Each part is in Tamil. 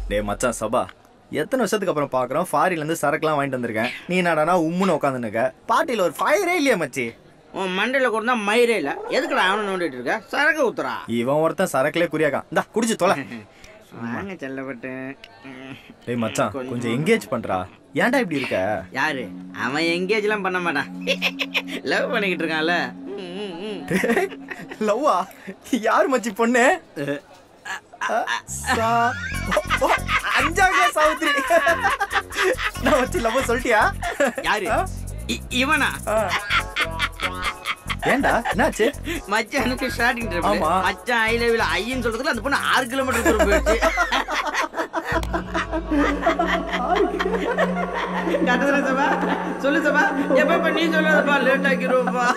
டேய் மச்சான் சபா எத்தனை வருஷத்துக்கு அப்புறம் பார்க்குறோம் ஃபாரின்லேருந்து சரக்குலாம் வாங்கிட்டு வந்திருக்கேன் நீ என்னடானா உம்முன்னு உட்காந்துருக்க பார்ட்டியில் ஒரு ஃபயரே இல்லையா மச்சி உன் மண்டையில் கொடுத்தா மயிரே இல்லை எதுக்குடா அவனை நோண்டிட்டு இருக்க சரக்கு ஊத்துறா இவன் ஒருத்தன் சரக்குலே குறியாக்கான் இந்தா குடிச்சு தொலை வாங்க செல்லப்பட்டு டேய் மச்சான் கொஞ்சம் எங்கேஜ் பண்றா ஏன்டா இப்படி இருக்க யாரு அவன் எங்கேஜ்லாம் பண்ண மாட்டான் லவ் பண்ணிக்கிட்டு இருக்கான்ல ம், ம், ம். லவ்வா யார் மச்சி பொண்ணு சா- ஓ, அஞ்சாம் கிளாஸ் சாவித்ரி நான் வச்சு லவ் சொல்லிட்டியா யாரு இ- இவனா ஏன்டா என்னாச்சு மச்சானுக்கு ஸ்டார்டிங் ட்ரிப் ஆமா. மச்சான் ஐ லவ்ல ஐயன்னு சொல்றதுக்குள்ள அந்த பொண்ணு ஆறு கிலோமீட்டர் தூரம் போயிடுச்சு கட்டுதுல சபா சொல்லு சபா எப்ப இப்ப நீ சொல்லாதப்பா லேட் ஆக்கிடுவோம்ப்பா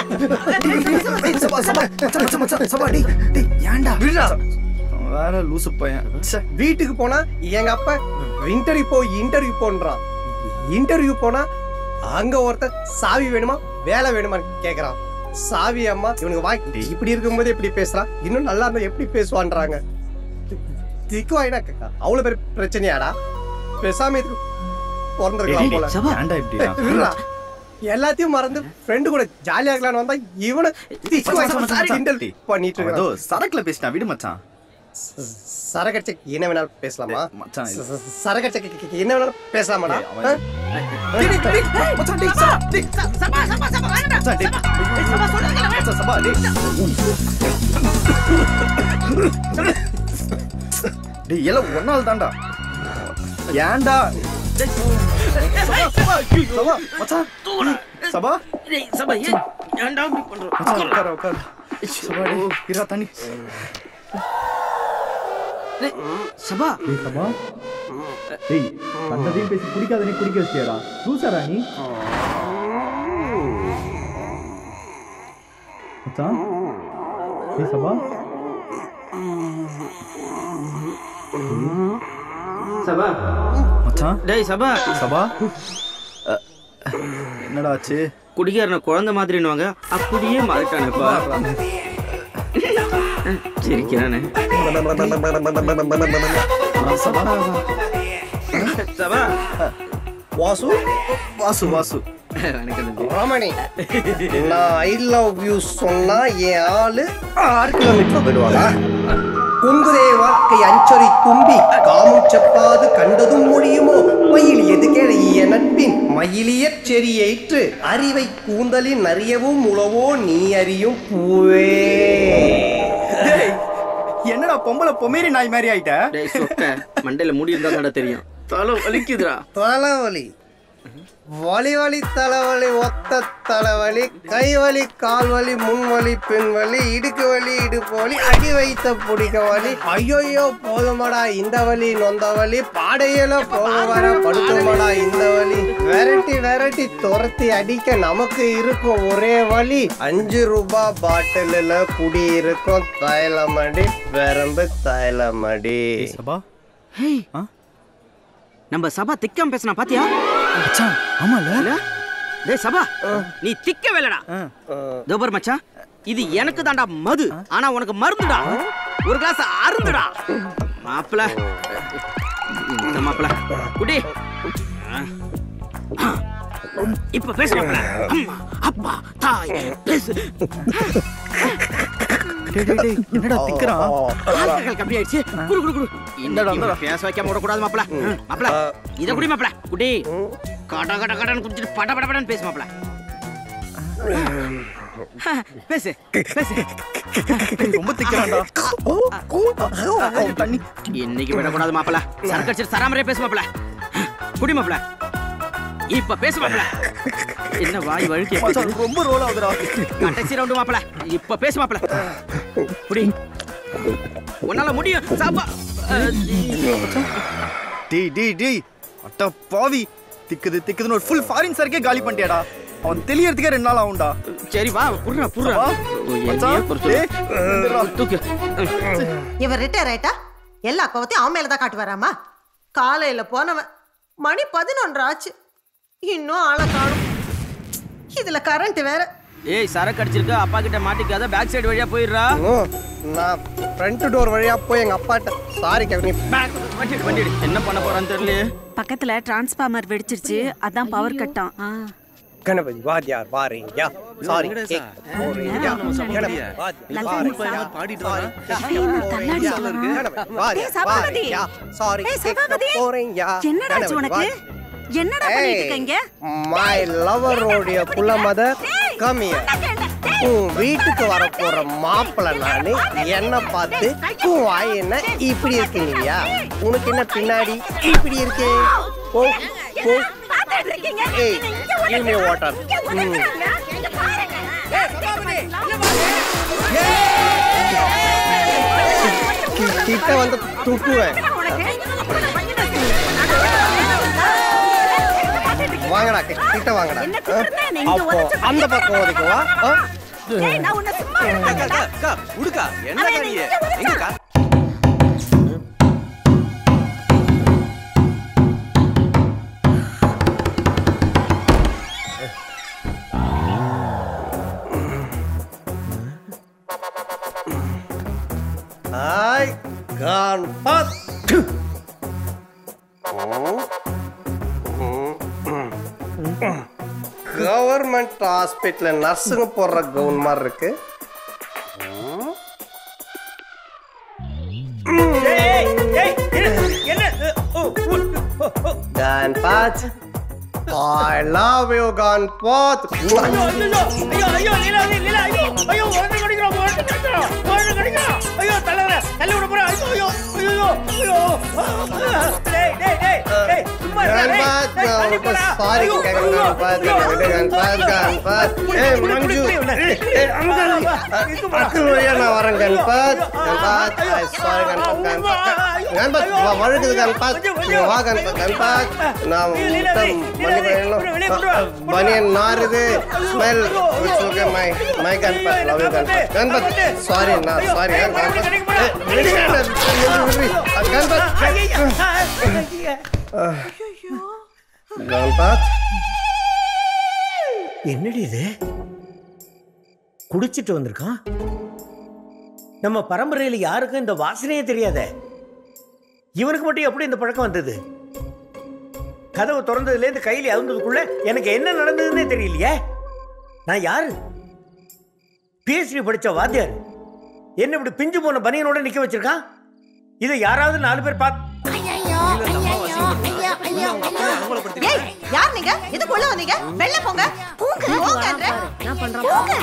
ஏன்டா வேற லூசு பையன் ச்சே. வீட்டுக்கு போனா எங்க அப்பா இன்டர்வியூ போ இன்டர்வியூ போன்றான் இன்டர்வியூ போனா அங்க ஒருத்தன் சாவி வேணுமா வேலை வேணுமான்னு கேக்குறான் சாவி அம்மா இவனுக்கு வா இப்படி இருக்கும்போது எப்படி பேசுறான் இன்னும் நல்லா இருந்தா எப்படி பேசுவான்றாங்க திக்கு வாயினா அவ்வளவு பெரிய பிரச்சனையாடா பேசாம இதுக்கு பிறந்திருக்கலாம் போல சபா ஏன்டா இப்படி ஏய், இருடா. எல்லாத்தையும் மறந்து ஃப்ரெண்டு கூட ஜாலியா இருக்கலாம்னு வந்தா இவனை திக்கு வாங்கி கிண்டல் பண்ணிட்டு ஏதோ இருக்கான் சரக்குல பேசினா விடு மச்சான் சரகடிச்ச என்ன வேணாலும் பேசலாமா ஏய், மச்சான் இது- சரகடிச்ச என்ன வேணாலும் பேசலாமாடா ஏய், அவன்- ஆ? டேய், டேய், டேய், மச்சான், டேய், சபா, டேய், சபா சபா சபா வேணாடா மச்சான், டேய். மச்சான், சபா, டேய். டேய், எல்லாம் ஒன்னால தான்டா ஏன்டா சபா மச்சான் சபா டேய் சபா ஏன் ஏன்டா இப்படி பண்ற மச்சான் உட்கார உட்கார சபா டேய் இரா தண்ணி டேய், சபா டேய் சபா டேய் கண்டதையும் பேசி குடிக்காதனே குடிக்க வச்சியாடா லூசாடா நீ மச்சான் டேய் சபா சபா மச்சான் டேய் சபா சபா அ, என்னடா ஆச்சு குடிகாரன குழந்தை மாதிரின்னுவாங்க அப்படியே மாறிட்டானேப்பா சிரிக்கிறானே சபா சபா வாசு வாசு வாசு வணக்கம் தம்பி ராமணி நான் ஐ லவ் யூ சொன்னா என் ஆளு ஆறு கிலோமீட்டர் போயிடுவாளா குங்குதே வாழ்க்கை அஞ்சொரி தும்பி காமம் செப்பாது கண்டதும் மொழியுமோ மயிலியது கிழைய நட்பின் மயிலிய செறியேற்று அறிவை கூந்தலின் அறியவும் உளவோ நீ அறியும் பூவே டேய் என்னடா பொம்பளை பொமேரி நாய் மாதிரி ஆயிட்ட டேய் சொக்க மண்டையில முடி இருந்தா தான்டா தெரியும் தலை வலிக்குதுடா தலைவலி வலி வலி தலைவலி ஒத்த தலைவலி கை வலி கால் வலி முன் வலி பின் வலி இடுக்கு வலி இடுப்பு வலி அடி வைத்த பிடிக்க வலி ஐயோயோ போதுமடா இந்த வலி நொந்த வலி பாடையில போக வர படுத்துமடா இந்த வலி வெரைட்டி வெரைட்டி துரத்தி அடிக்க நமக்கு இருக்கும் ஒரே வழி அஞ்சு ரூபாய் பாட்டிலில் குடி இருக்கும் தைலமடி பெரம்பு தைலமடி சபா ஹேய் ஆ? நம்ம சபா திக்கம் பேசினா பாத்தியா மச்சான் ஆமால இல்ல? டேய் சபா நீ திக்க வேலடா ஆ. தோபர் மச்சான் இது எனக்கு தான்டா மது ஆனா உனக்கு மருந்துடா ஒரு கிளாஸ் அருந்துடா மாப்பிள இந்த மாப்பிள குடி ஆ. இப்ப பேசு மாப்பிள அம்மா அப்பா தாய் பேசு டேய், டேய், டேய், என்னடா திக்கிறான் ஆல்கஹால் கம்மி ஆயிடுச்சு குடு குடு குடு இந்தடா, இந்தடா பேச வைக்காம விடக்கூடாது மாப்பிள மாப்பிள இத குடி மாப்பிள குடி கட கட கடன்னு குடிச்சிட்டு பட பட படன்னு பேசு மாப்பிள பேசு பேசு ரொம்ப திக்கிறான்டா தண்ணி இன்னைக்கு விடக்கூடாது மாப்பிள சரக்கு அடிச்சிட்டு சராமரே பேசு மாப்பிள குடி மாப்பிள இப்ப பேசு மாப்பிள என்ன வாய் வழுக்கி மச்சான் ரொம்ப ரோல் ஆகுதுடா கடைசி ரவுண்டு மாப்பிள இப்ப பேசு மாப்பிள குடி உன்னால முடியும் சாப்பா டேய் டேய் டேய் அட்டா பாவி திக்குது திக்குதுன்னு ஒரு ஃபுல் ஃபாரின் சரக்கே காலி பண்ணிட்டியாடா அவன் தெளியறதுக்கே ரெண்டு நாள் ஆகும்டா சரி வா புடுறா புடுறா வா. என்னையே மச்சான், பொறுத்து. டேய், இந்தடா. தூக்கு இவன் ரிட்டையர் ஆயிட்டா எல்லா கோவத்தையும் அவன் மேல தான் காட்டுவாராமா காலையில போனவன் மணி பதினொன்று ஆச்சு இன்னும் ஆளை காணும் இதுல கரண்ட் வேற ஏய் சரக்கு அடிச்சிருக்க அப்பா கிட்ட மாட்டிக்காத பேக் சைடு வழியா போயிடுறா ம், நான் ஃப்ரண்ட் டோர் வழியா போய் எங்க அப்பாட்ட சாரி கேட்க நீ பேக் வண்டி எடு, வண்டி எடு. என்ன பண்ண போறான்னு தெரியலையே பக்கத்துல டிரான்ஸ்ஃபார்மர் வெடிச்சிருச்சு அதான் பவர் கட்டாம் ஆ. கணபதி வாத்தியார் வாரீங்க சாரி கேக் போறீங்க கணபதி வாத்தியார் வாரீங்க சாரி கண்ணாடி கணபதி வாத்தியார் ஏய், சபாபதி. வாரீங்க சாரி ஏய், கேக் சபாபதி. போறீங்க என்னடாச்சு உனக்கு என்னடா பண்ணிட்டு இருக்கீங்க மை லவரோடைய குல மதர் கம்மிய உன் வீட்டுக்கு வர போற மாப்பிள்ள நானு என்ன பார்த்து உன் வாய் என்ன இப்படி இருக்கீங்கயா உனக்கு என்ன பின்னாடி இப்படி இருக்கு ஓ ஓ பாத்துட்டு இருக்கீங்க ஏய் give me water ம் கி- கிட்ட வந்து துப்புவேன் வாங்கடா கி- கிட்ட வாங்கடா என்ன ஆ? திட்டுறதா? நீ இங்க அப்போ உதைச்சு அந்த பக்கம் ஒதுக்குவா ஆ? ஏய், நான் உன்னை சும்மா விட மாட்டேன்டா. உடுக்கா என்ன அவன் காரியே இங்க வந்தான். எங்கக்கா ஹாய் கணபத் கவர்மெண்ட் ஹாஸ்பிட்டல் நர்ஸுங்க போடுற கவுன் மாதிரி இருக்கு கணபத் ஐ லவ் யூ கணபத் கணபத் நான் ரொம்ப சாரி கேட்குறேன் கணபத் விடு கணபத் கணபத் ஏய் மஞ்சு ஏய் அங்கிள் அங்கிள் வழியா நான் வரேன் கணபத் கணபத் ஐ சாரி கணபத் கணபத் கணபத் வா வழுக்குது கணபத் நீ வா கணபத் கணபத் நான் முட்டை மன்னிப்பு பனியன் நாறுது smell it's okay my my Ganapat love you Ganapat Ganapat sorry நான் சாரி கணபத் ஏய், விடு கணபத் கணபத் கணபத் என்னடி இது குடிச்சிட்டு வந்திருக்கான் நம்ம பரம்பரையில் யாருக்கும் இந்த வாசனையே தெரியாதே இவனுக்கு மட்டும் எப்படி இந்த பழக்கம் வந்தது கதவு திறந்ததுலேருந்து கையில் அவுந்ததுக்குள்ள எனக்கு என்ன நடந்ததுன்னே தெரியலையே நான் யாரு பிஎஸ்டி படிச்ச வாத்தியார் என்ன இப்படி பிஞ்சு போன பனியனோட நிக்க வச்சிருக்கான் இதை யாராவது நாலு பேர் பார்த்து ஏய் யார் நீங்க எதுக்கு உள்ள வந்தீங்க வெளில போங்க போங்க போங்கன்றேன். போங்க.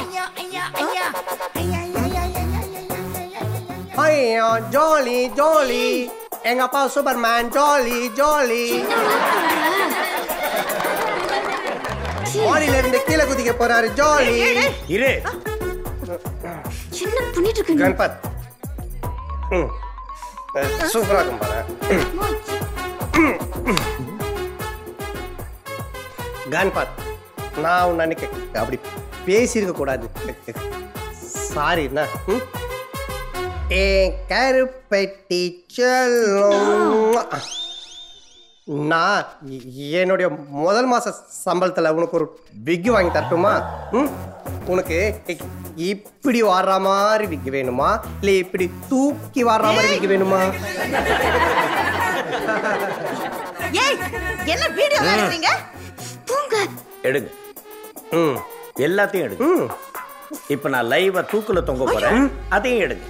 ஐயா ஜாலி ஜாலி எங்க அப்பா சூப்பர்மேன் ஜாலி ஜாலி மாடியில இருந்து கீழே குதிக்க போறாரு ஜாலி இரு என்ன பண்ணிட்டு இருக்கீங்க கணபத் ம். அஹ், சூப்பரா இருக்கும் பாரு கணபத் நான் உன்னை அன்னைக்கு அப்படி பேசியிருக்க கூடாது சாரி என்ன ம்? ஏன் கருப்பெட்டி செல்லும் நான் எ- என்னுடைய முதல் மாச சம்பளத்துல உனக்கு ஒரு விக் வாங்கி தரட்டுமா ம்? உனக்கு இ- இப்படி வர்ற மாதிரி விக் வேணுமா இல்ல இப்படி தூக்கி வர்ற மாதிரி விக் வேணுமா ஏய் என்ன வீடியோ எடுக்கிறீங்க போங்க எடுங்க ம் எல்லாத்தையும் எடுங்க ம் இப்ப நான் லைவா தூக்குல தொங்க போறேன் அதையும் எடுங்க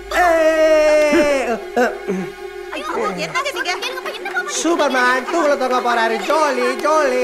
ஐயோ என்னங்க நீங்க சூப்பர்மேன் தூக்குல தொங்க போறாரு ஜாலி ஜாலி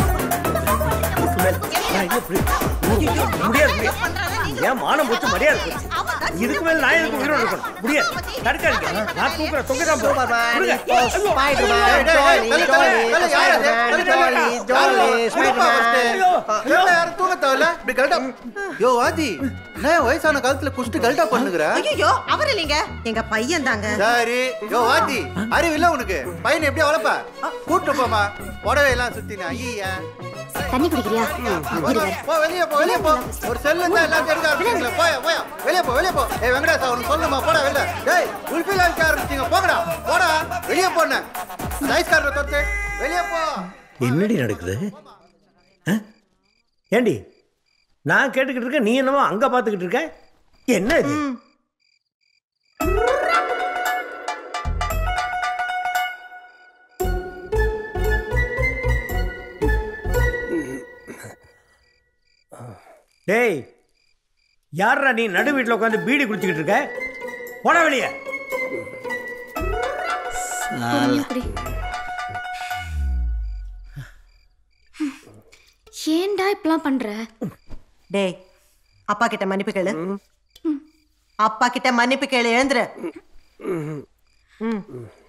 முடியாது முடியாது. ஏன் மானம் போச்சு மரியாதை போச்சு இதுக்கு மேல நான் எதுக்கு உயிரோடு இருக்கணும் முடியாது தடுக்காதீங்க நான் தூக்குற தொங்க தான் போறேன். சூப்பர்மேன் கொடுங்க. இப்போ Spiderman jolly jolly Spiderman jolly jolly Spiderman யாரும் தூங்க தேவையில்ல இப்படி கரெக்டா யோ வாதி நான் வயசான காலத்துல குஷ்டு கரெக்டா பண்ணுகிற ஐயோ அவர் இல்லைங்க எங்க பையன் தாங்க சரி யோ வாத்தி அறிவு இல்ல உனக்கு பையனை எப்படியா வளர்ப்ப கூட்டு போமா புடவை எல்லாம் சுத்தின ஐயா தண்ணி குடிக்கிறியா போ வெளிய போ வெளிய போ ஒரு செல்லு தான் எல்லாம் எடுக்க ஆரம்பிச்சீங்களா போயா போயா வெளிய போ வெளிய போ ஏய் வெங்கடேஷ் அவனுக்கு சொல்லுமா போடா வெளில டேய் உல்பில் அடிக்க ஆரம்பிச்சீங்க போங்கடா போடா வெளிய போன சைஸ்காரரை தொட்டு வெளிய போ என்னடி நடக்குது ஆ? ஏண்டி நான் கேட்டுக்கிட்டு இருக்கேன் நீ என்னமோ அங்க பார்த்துக்கிட்டு இருக்க என்ன இது டேய் யாரா நீ நடு வீட்டில் உட்காந்து பீடி குடிச்சுக்கிட்டு இருக்க போட வெளியே ஏன்டா இப்படிலாம் பண்ற டேய் அப்பா கிட்ட மன்னிப்பு கேளு அப்பா கிட்ட மன்னிப்பு கேளு எழுந்துரு ம்.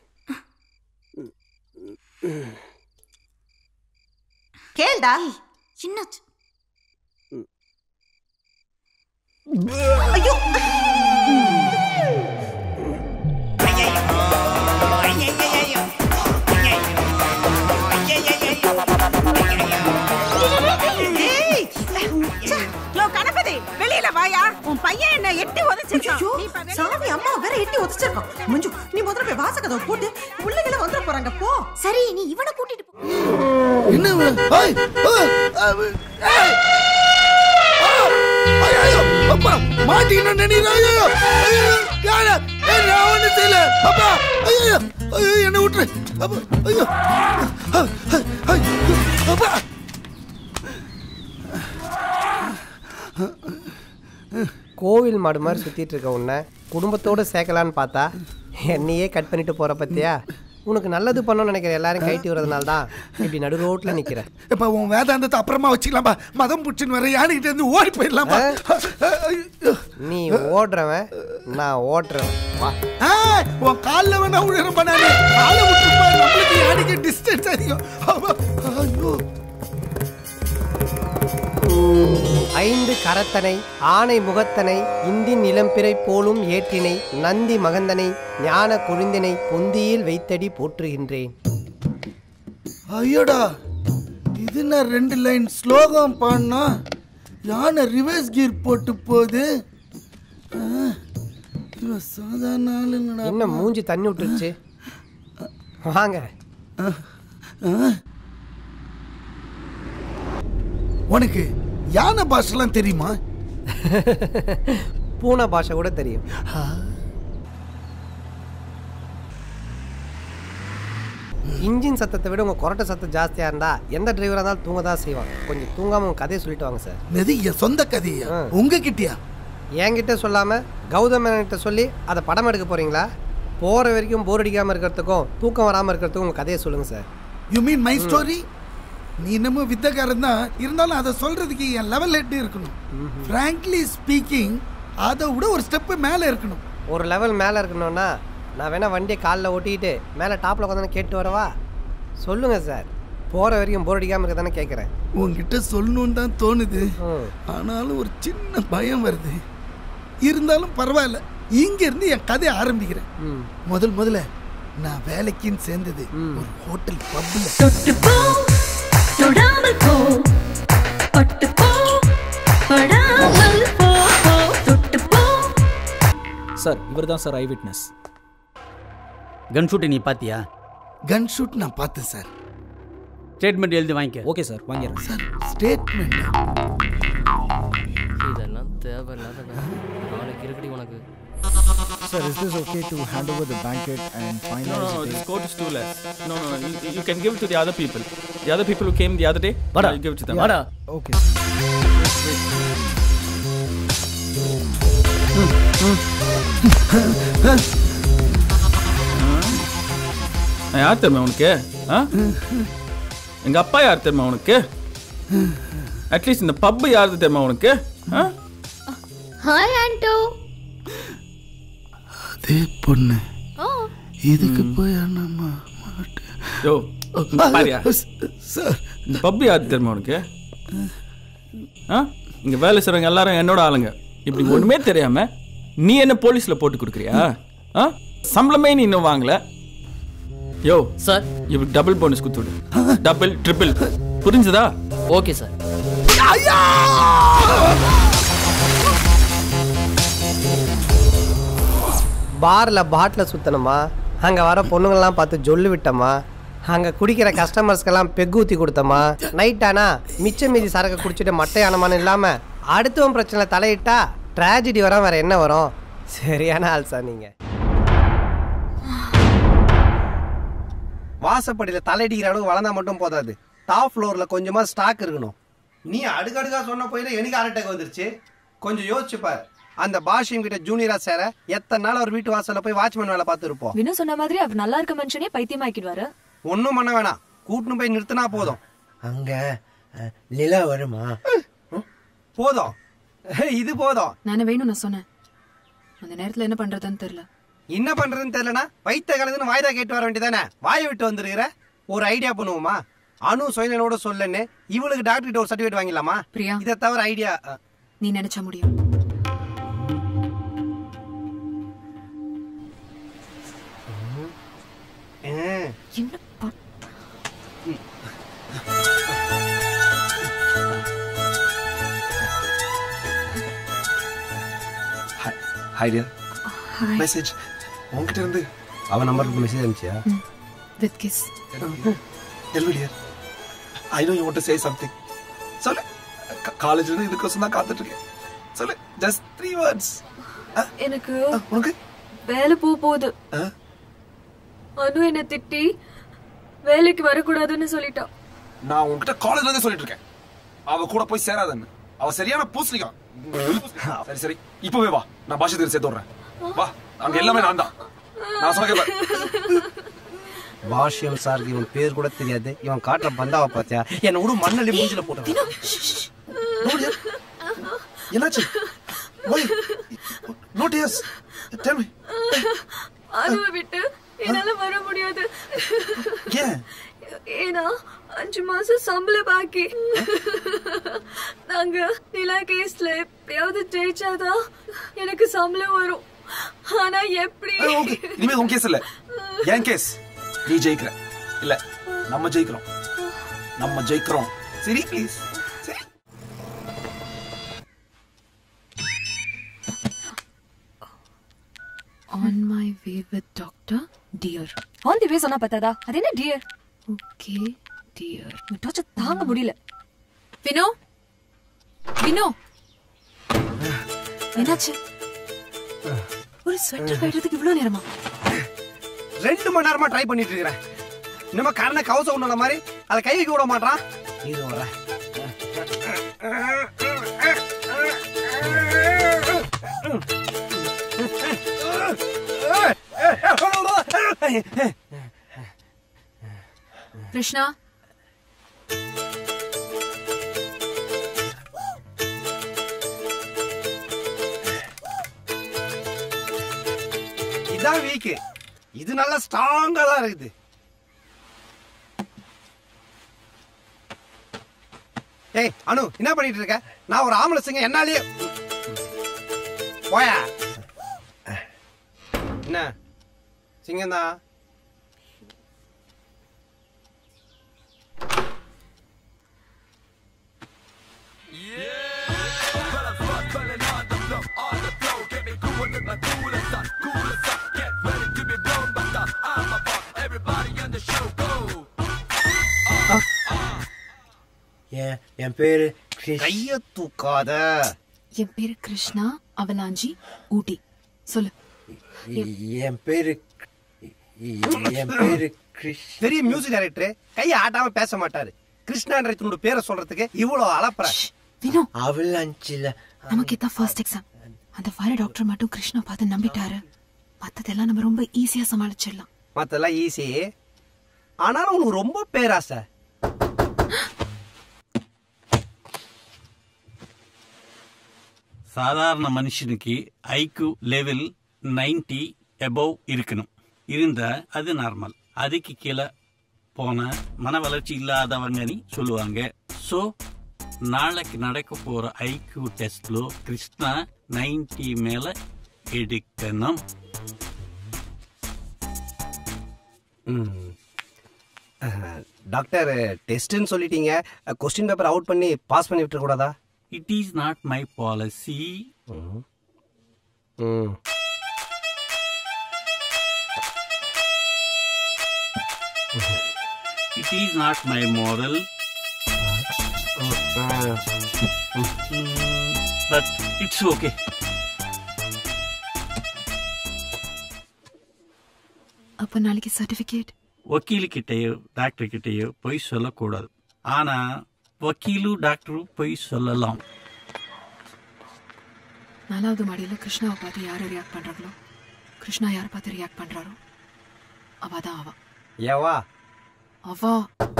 கேளுடா என்னாச்சு ஐயோ ஏய், யோ கணபதி வெளியில வாயா உன் பையன் என்ன எட்டி உதச்சிருக்கான் ஐயோ, நீ இப்ப வெளியில சாமி அம்மா வேற எட்டி ஒதிச்சிருக்கான் மஞ்சு நீ முதல்ல போய் வாசகதவை போட்டு பிள்ளைகள வந்துட போறாங்க போ சரி நீ இவனை கூட்டிட்டு போ என்ன இவன்? ஏய், ஏய், ஏய், ஏய். ஆ, ஐயோ, அப்பா மாட்டிக்கணும் நினைக்கிறேன் ஐயோ ஐயோ யாரு ஏய், நான் ஒண்ணும் செய்யல அப்பா ஐயோ ஐயோ என்ன விட்டுரு அப்பா ஐயோ ஐ, ஐ, ஐயோ, அப்பா கோவில் மாடு மாதிரி சுத்திட்டு இருக்க உன்னை குடும்பத்தோட சேர்க்கலான்னு பார்த்தா என்னையே கட் பண்ணிட்டு போற பத்தியா உனக்கு நல்லது பண்ணணும்னு நினைக்கிற எல்லாரும் கைட்டி வர்றதுனால தான் இப்படி நடு ரோட்ல நிக்கிற இப்ப உன் வேதாந்தத்தை அப்புறமா வச்சுக்கலாம்பா மதம் புடிச்சுன்னு வர யானைகிட்ட இருந்து ஓடி போயிடலாமா ஐயோ. நீ ஓடுறவன் நான் ஓட்டுறவன் வா ஆ, உன் கால்ல வேணா உழற பண்ணாரு காலை விட்டுருப்பா நம்மளுக்கு யானைக்கு டிஸ்டன்ஸ் அதிகம் அப்பா, ஐயோ ஐந்து கரத்தனை ஆனை முகத்தனை இந்தின் இளம்பிறை போலும் ஏற்றினை நந்தி மகந்தனை ஞான கொழுந்தினை பொந்தியில் வைத்தடி போற்றுகின்றேன் ஐயோடா இது நான் ரெண்டு லைன் ஸ்லோகம் பாடினா யானை ரிவர்ஸ் கீர் போட்டு போகுது ஆ, இவன் சாதாரண ஆளுங்கடா என்ன மூஞ்சி தண்ணி விட்டுருச்சு வாங்க உனக்கு யானை பாஷெல்லாம் தெரியுமா பூனை பாஷை கூட தெரியும் இன்ஜின் சத்தத்தை விட உங்க கொரட்டை சத்தம் ஜாஸ்தியா இருந்தா எந்த டிரைவரா இருந்தாலும் தூங்க தான் செய்வாங்க கொஞ்சம் தூங்காம உங்க கதையை சொல்லிட்டு வாங்க சார் இது என் சொந்த கதையா ஆ. உங்ககிட்டயா என்கிட்ட சொல்லாம கௌதம் மேனன்கிட்ட சொல்லி அதை படம் எடுக்க போறீங்களா போற வரைக்கும் போர் அடிக்காம இருக்கிறதுக்கும் தூக்கம் வராம இருக்கிறதுக்கும் உங்க கதையை சொல்லுங்க sir you mean my story நீ என்னமோ வித்தக்காரன் தான் இருந்தாலும் அதை சொல்றதுக்கு என் லெவல் எட்டு இருக்கணும் ஃப்ராங்க்லி ஸ்பீக்கிங் அதை விட ஒரு ஸ்டெப்பு மேலே இருக்கணும் ஒரு லெவல் மேலே இருக்கணும்னா நான் வேணா வண்டியை காலில் ஓட்டிக்கிட்டு மேலே டாப்பில் உட்காந்து கேட்டு வரவா சொல்லுங்க சார் போகிற வரைக்கும் போர் அடிக்காமல் இருக்க தானே கேட்குறேன் உன்கிட்ட சொல்லணும்னு தான் தோணுது ம் ஆனாலும் ஒரு சின்ன பயம் வருது இருந்தாலும் பரவாயில்ல இங்க இருந்து என் கதையை ஆரம்பிக்கிறேன் ம் முதல் முதல்ல நான் வேலைக்குன்னு சேர்ந்தது ஒரு ஹோட்டல் பப்ல தொட்டு போ தொடாமல் போ பட்டு போ படாமல் போ போ தொட்டு போ சார் இவர் தான் சார் ஐ விட்னஸ் கன் ஷூட்டை நீ பாத்தியா கன் ஷூட் நான் பார்த்தேன் சார் ஸ்டேட்மெண்ட் எழுதி வாங்கிக்க ஓகே சார் வாங்கிடுறேன் சார் ஸ்டேட்மெண்ட் இதெல்லாம் தேவையில்லாத நாளைக்கு இருக்குடி உனக்கு Sir, is this okay to hand over the blanket and No, finalize no, no, the this coat is too less. No, no, no. You, you can give it to the other people. The other people who came the other day, வாடா you give it to them. வாடா Okay. நான் யார் தெரியுமா உனக்கு ஆ? எங்க அப்பா யார் தெரியுமா உனக்கு அட்லீஸ்ட் இந்த பப் யாரு தெரியுமா உனக்கு ஆ? ஹாய் ஆண்டோ அதே பொண்ணு ஓ இதுக்கு போய் நம்ம மாட்டேன் யோ இங்க பாரியா சார் இந்த பப் யாரு தெரியுமா உனக்கு ஆ இங்க வேலை செய்றவங்க எல்லாரும் என்னோட ஆளுங்க இப்படி ஒண்ணுமே தெரியாம நீ என்ன போலீஸ்ல போட்டு கொடுக்குறியா ஆ சம்பளமே நீ இன்னும் வாங்கல யோ சார் இவருக்கு டபுள் போனஸ் கொடுத்துடு டபுள் ட்ரிபிள் புரிஞ்சுதா ஓகே சார் பாரில் பாட்டில் சுற்றணுமா அங்கே வர பொண்ணுங்கள்லாம் பார்த்து ஜொல்லு விட்டோமா அங்கே குடிக்கிற கஸ்டமர்ஸ்க்கெல்லாம் பெக் ஊற்றி கொடுத்தோமா நைட் ஆனா மிச்ச மீதி சரக்கு குடிச்சிட்டு மட்டையானமான்னு இல்லாமல் அடுத்தவன் பிரச்சனை தலையிட்டா ட்ராஜடி வர வேற என்ன வரும் சரியான ஆள் சார் நீங்க வாசப்படியில் தலையடிக்கிற அளவுக்கு வளர்ந்தா மட்டும் போதாது டாப் ஃப்ளோர்ல கொஞ்சமா ஸ்டாக் இருக்கணும் நீ அடுக்கடுக்கா சொன்ன போயில எனக்கு ஹார்ட் அட்டாக் வந்துருச்சு கொஞ்சம் யோசிச்சு பார் அந்த பாஷியம் கிட்ட ஜூனியரா சேர எத்தனை நாள் அவர் வீட்டு வாசல்ல போய் வாட்ச்மேன் வேலை பார்த்து இருப்போம் வினு சொன்ன மாதிரி அவர் நல்லா இருக்க மனுஷனே பைத்தியமாக்கிடுவாரு ஒன்றும் பண்ண வேணாம் கூட்டின்னு போய் நிறுத்தினா போதும் அங்க அஹ், நிலா வருமா போதும் இது போதும் நானே வேணும் நான் சொன்னேன் அந்த நேரத்துல என்ன பண்றதுன்னு தெரியல என்ன பண்றதுன்னு தெரியலனா வைத்த கலந்துன்னு வாய்தா கேட்டு வர வேண்டியதானே வாயை விட்டு வந்துருக்கிற ஒரு ஐடியா பண்ணுவோமா அணு சுயநலோட சொல்லன்னு இவளுக்கு டாக்டர் கிட்ட ஒரு சர்டிஃபிகேட் வாங்கிடலாமா பிரியா இதை தவிர ஐடியா நீ நினைச்சா முடியும் என்ன பண்- ஹாய் டியர் Hi. மெசேஜ் உன்கிட்ட இருந்து அவன் நம்பருக்கு மெசேஜ் அனுப்பிச்சியா with kiss LV dear I know you want to say something சொல்லு காலேஜ்ல இருந்து இதுக்கோசம் தான் காத்துட்டு இருக்கேன் சொல்லு ஜஸ்ட் த்ரீ வேர்ட்ஸ் எனக்கு உனக்கு வேலை போக போகுது அனு என்ன திட்டி வேலைக்கு வரக்கூடாதுன்னு சொல்லிட்டா நான் உன்கிட்ட காலேஜ்ல இருந்தே சொல்லிட்டு இருக்கேன் அவ கூட போய் சேராதன்னு அவ சரியான பூசணிக்கா சரி சரி இப்பவே வா நான் பாஷை சேர்த்து விடுறேன் வா அங்க எல்லாமே நான் தான் நான் சொல்ல கேட்பேன் பாஷ்யம் சார் இவன் பேர் கூட தெரியாது இவன் காட்டுற பந்தாவை பார்த்தியா என்ன விடு மண்ணலி மூஞ்சில போட்டு என்னாச்சு Why? No tears. Tell me. அனுவை விட்டு என்னால வர முடியாது ஏன் ஏன்னா அஞ்சு மாசம் சம்பள பாக்கி நாங்க நிலா கேஸ்ல எப்படியாவது ஜெயிச்சாதான் எனக்கு சம்பளம் வரும் ஆனா எப்படி ஓகே இனிமே உன் கேஸ் இல்ல என் கேஸ் நீ ஜெயிக்கிற இல்ல நம்ம ஜெயிக்கிறோம் நம்ம ஜெயிக்கிறோம் சரி ப்ளீஸ் சரி on my way with doctor dear on the way சொன்னா பத்தாதா அது என்ன டியர் ஓகே டியர் டார்ச்சர் தாங்க முடியல வினோ வினோ என்னாச்சு ஒரு ஸ்வெட்டர் கட்டுறதுக்கு இவ்வளவு நேரமா ரெண்டு மணி நேரமா ட்ரை பண்ணிட்டு இருக்கிறேன் இன்னும் கரண கவசம் ஒண்ணுல மாதிரி அதை கை வைக்க விட மாட்டான் இது வர கிருஷ்ணா இதான் வீக் இது நல்லா ஸ்ட்ராங்கா தான் இருக்குது ஏய் அனு என்ன பண்ணிட்டு இருக்க நான் ஒரு ஆம்பளை சிங்க என்னாலேயே போயா என்ன சிங்கம் தான் என் என் பேரு கிறிஸ் கைய தூக்காத என் பேரு கிருஷ்ணா அவலாஞ்சி ஊட்டி சொல்லு என் பேரு என் பேரு கிறிஸ் பெரிய மியூசிக் டைரக்டர் கையை ஆட்டாம பேச மாட்டாரு கிருஷ்ணான்ற தன்னோட பேரை சொல்றதுக்கு இவ்வளவு அலப்புற வினோ அவலாஞ்சில நமக்கு இதான் ஃபர்ஸ்ட் எக்ஸாம் அந்த வர டாக்டர் மட்டும் கிருஷ்ணா பார்த்து நம்பிட்டாரு மத்ததெல்லாம் நம்ம ரொம்ப ஈஸியா சமாளிச்சிடலாம் மத்தெல்லாம் ஈஸி ஆனாலும் உனக்கு ரொம்ப பேராசை சாதாரண மனுஷனுக்கு ஐக்யூ லெவல் நைன்டி எபோவ் இருக்கணும் இருந்தா அது நார்மல் அதுக்கு கீழே போன மன வளர்ச்சி இல்லாதவங்கன்னு சொல்லுவாங்க ஸோ நாளைக்கு நடக்க போற ஐக்யூ டெஸ்ட்ல கிருஷ்ணா நைன்டி மேல எடுக்கணும் டாக்டர் டெஸ்ட்னு சொல்லிட்டீங்க கொஸ்டின் பேப்பர் அவுட் பண்ணி பாஸ் பண்ணி விட்டுற கூடாதா it is not my policy it is not my moral but it's okay அப்ப நாளைக்கு சர்டிபிகேட் வக்கீலுக்கிட்டேயோ டாக்டர் கிட்டேயோ பொய் சொல்லக்கூடாது ஆனா வக்கீலு டாக்டரும் பொய் சொல்லலாம் நாலாவது மாடியில கிருஷ்ணாவை பார்த்து யாரு ரியாக்ட் பண்றாங்களோ கிருஷ்ணா யாரை பார்த்து ரியாக்ட் பண்றாரோ அவ தான் அவ ஏவா அவா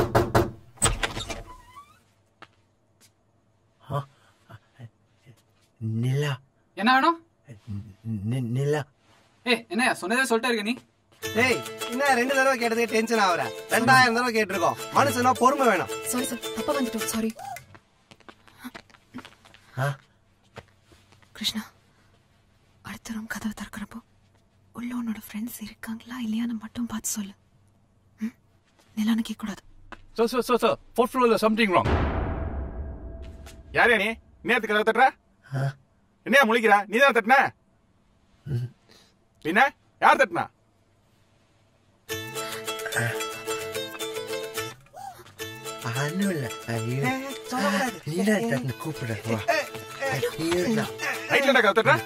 நிலா என்ன வேணும் நி- நிலா ஏ என்ன சொன்னதே சொல்லிட்டே இருக்க நீ ஏய் என்ன ரெண்டு தடவை கேட்டதுக்கு டென்ஷன் ஆகுற ரெண்டாயிரம் தடவை கேட்டிருக்கோம் மனுஷனா பொறுமை வேணும் சாரி சார் தப்பா வந்துட்டோம் சாரி கிருஷ்ணா அடுத்த ரூம் கதவை திறக்கிறப்போ உள்ள உன்னோட ஃப்ரெண்ட்ஸ் இருக்காங்களா இல்லையான்னு மட்டும் பார்த்து சொல்லு ம்? நிலான்னு கேட்க கூடாது so so so so fourth ஃப்ளோர்ல சம்திங் ராங் யாரே நீ நேத்து கதவை தட்டுற என்னையா முழிக்கிற நீ தான் தட்டின என்ன யார் தட்டினா ஒன்றும் இல்லை நீலா தட்டு கூப்பிடுறேன் வா நீலா நைட்ல கதவை தட்டுற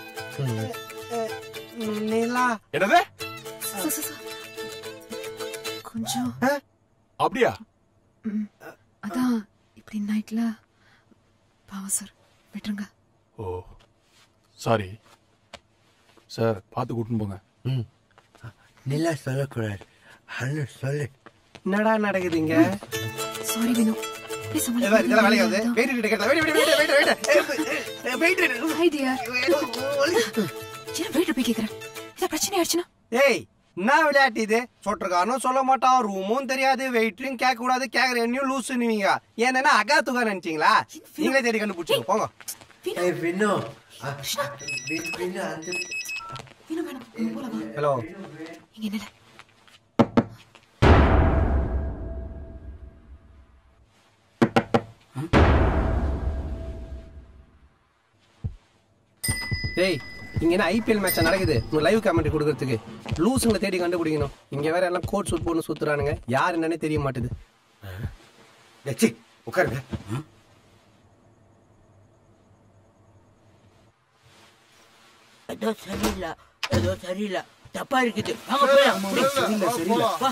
நிலா என்னது சார், சார், சார். கொஞ்சம் அப்படியா ம், அதான் இப்படி நைட்ல பாவம் சார் விட்டுருங்க ஓ சாரி சார் பார்த்து கூட்டின்னு போங்க ம் நிலா சொல்லக்கூடாது அண்ணு சொல்லு என்னடா நடக்குதுங்க சாரி வினோ ப்ளீஸ் ஏய், பாரு, இதெல்லாம் வேலைக்கு ஆகுது. Wait it, கேட்டா. Wait, wait, wait, wait, wait, wait. ஏய், wait it. ஹாய் டியர் ஏன் வெயிட் போய் கேக்குறேன் இதை பிரச்சனை ஆயிடுச்சுன்னா ஏய் என்ன விளையாட்டு இது சொட்டுக்காரனும் சொல்ல மாட்டான் ரூமும் தெரியாது வெயிட்டும் கேட்க கூடாது கேக்குற என்னையும் லூசுன்னுவீங்க ஏன்னா அகா துகா நினைச்சீங்களா நீங்களே தேடி கண்டுபிடிச்சிங்க போங்க ஏய் வினோ அ- வி- வினோ அந்த வினோ வேணும் இங்க போலாம் வா. ஹலோ இங்க நில டேய் இங்க என்ன ஐபிஎல் மேட்ச் நடக்குது உங்க லைவ் கமெண்ட் கொடுக்கறதுக்கு லூசுங்களை தேடி கண்டுபிடிக்கணும் இங்க வேற எல்லாம் கோட் சூட் போட்டு சுத்துறானுங்க யார் என்னன்னே தெரிய மாட்டுது சி உட்காருங்க ஏதோ சரியில்லை ஏதோ சரியில்லை தப்பா இருக்குது வாங்க போலாம் சரியில்லை சரியில்லை வா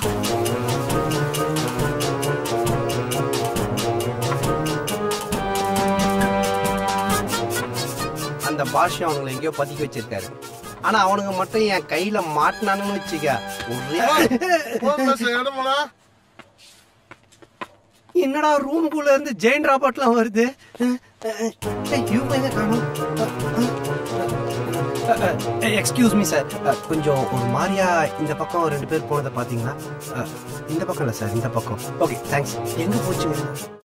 அந்த பாஷை அவங்களை எங்கேயோ பதுக்கி வச்சிருக்காரு ஆனா அவனுங்க மட்டும் என் கையில மாட்டினானுன்னு வச்சுக்க ஒரே என்னடா ரூம்குள்ள இருந்து ஜெயின் ராபர்ட்லாம் வருது இவங்க எங்க காணும் எக்ஸ்கியூஸ் மீ சார் கொஞ்சம் ஒரு மாதிரியா இந்த பக்கம் ரெண்டு பேர் போனதை பாத்தீங்களா அஹ், இந்த பக்கம் இல்ல சார் இந்த பக்கம் ஓகே தேங்க்ஸ் எங்க போச்சுங்க